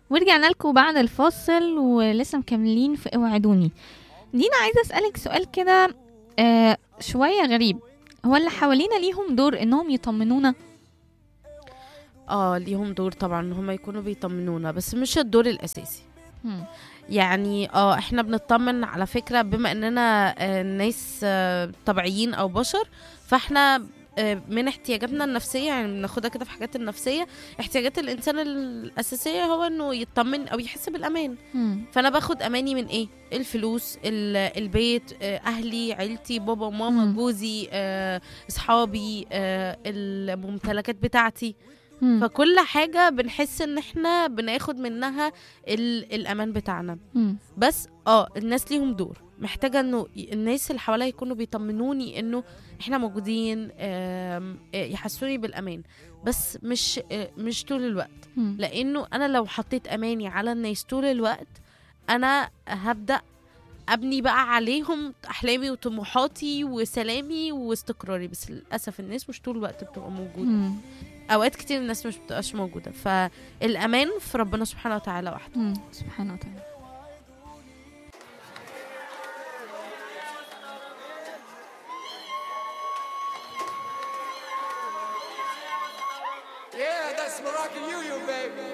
ورجعنا لكم بعد الفاصل ولسه مكملين في اوعدوني دينا عايزه اسالك سؤال كده آه شويه غريب هو اللي حوالينا ليهم دور انهم يطمنونا اه ليهم دور طبعا ان هم يكونوا بيطمنونا بس مش الدور الاساسي مم. يعني اه احنا بنطمن على فكرة بما اننا آه، ناس آه، طبيعيين او بشر فاحنا آه، من احتياجاتنا النفسية يعني بناخدها كده في حاجات النفسية احتياجات الانسان الاساسية هو انه يطمن او يحس بالامان مم. فانا باخد اماني من ايه الفلوس ال- البيت آه، اهلي عيلتي بابا وماما مم. جوزي آه، اصحابي آه، الممتلكات بتاعتي مم. فكل حاجة بنحس ان احنا بناخد منها ال- الامان بتاعنا مم. بس اه الناس ليهم دور محتاجة انه ي- الناس اللي حواليا يكونوا بيطمنوني انه احنا موجودين آم، آه، يحسوني بالامان بس مش آه، مش طول الوقت مم. لانه انا لو حطيت اماني على الناس طول الوقت انا هبدا ابني بقى عليهم احلامي وطموحاتي وسلامي واستقراري بس للاسف الناس مش طول الوقت بتبقى موجوده مم. اوقات كتير الناس مش بتبقاش موجوده فالامان في ربنا سبحانه وتعالى وحده مم. سبحانه وتعالى Yeah, that's Moroccan Union, baby.